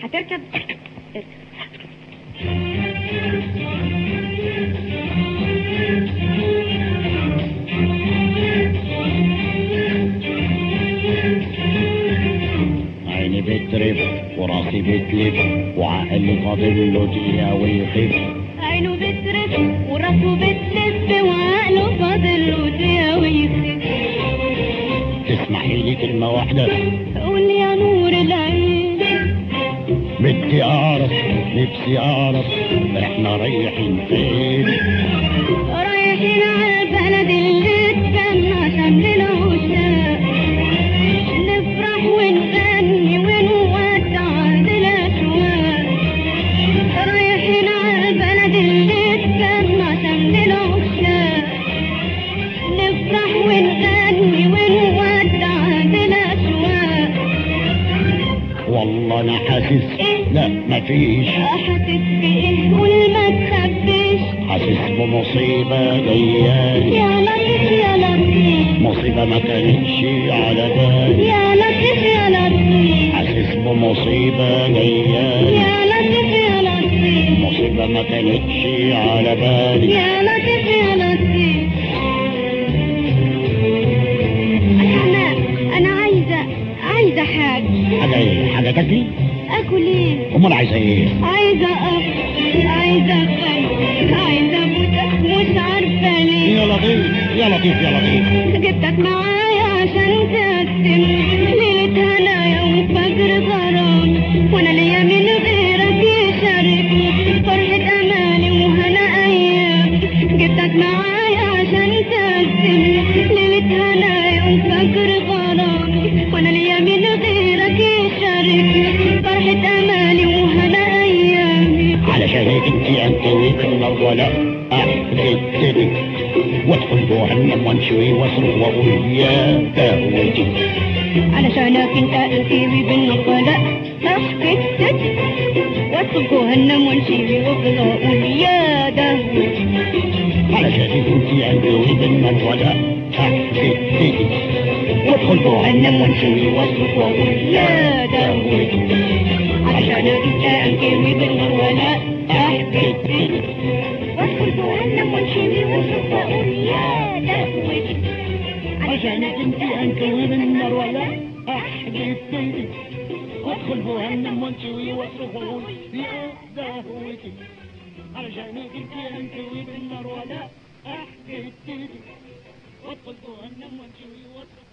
هتركب اركب عيني بترف وراسي بتلف وعقلي فاضل له دقيقة ويخف عينه بترف وراسه بتلف وعقله فاضل له دقيقة ويخف تسمحي لي كلمة واحدة قول يا نور العين بدي أعرف نفسي أعرف إحنا رايحين فين رايحين على البلد اللي اتجمع شمل العشاق نفرح ونغني ونودع الأشواق رايحين على البلد اللي اتجمع شمل العشاق نفرح ونغني ونودع الأشواق والله أنا حاسس لا مفيش حاسس بإيه قول ما تخبيش حاسس بمصيبة جاية يا لطيف يا لطيف مصيبة ما كانتش على بالي يا لطيف يا لطيف حاسس بمصيبة جاية يا لطيف يا لطيف مصيبة ما كانتش على بالي يا لطيف يا لطيف أنا أنا عايزة عايزة حاجة حاجة إيه حاجة تاكلي أكل إيه؟ أمال عايزة إيه عايزة أكل عايزة أكل عايزة أبوسك مش عارفة ليه يا لطيف يا لطيف يا لطيف جبتك معايا عشان تقسم ليلة هنايا وفجر غرام وانا ليا من غيرك يشاركني فرحة امالي وهنا ايام جبتك معايا عشان تقسم ليلة هنايا وفجر غرام وانا ليا من غيرك يشاركني فرحة امالي وهنا ايام علشان هيك انت انت النار ولا احدثني وادخل جهنم وانشوي واصرخ واقول يا دهوتي علشانك انت انتيبي بالنقلاء تحكي الست وادخل جهنم وانشيبي وافضل اقول يا ده علشان هيك انت انت بالنار ولا احدثني وادخل جهنم وانشوي واصرخ واقول يا دهوتي علشانك انت انتيبي بالنقلاء تحكي الست وادخل جهنم وانشيبي وافضل اقول يا دهوتي علشانك انت انت بالنار ولا احدثني وادخل جهنم وانشوي واصرخ واقول يا دهوتي علشانك انت انت بالنار ولا احدثني وادخل جهنم وانشوي واصرخ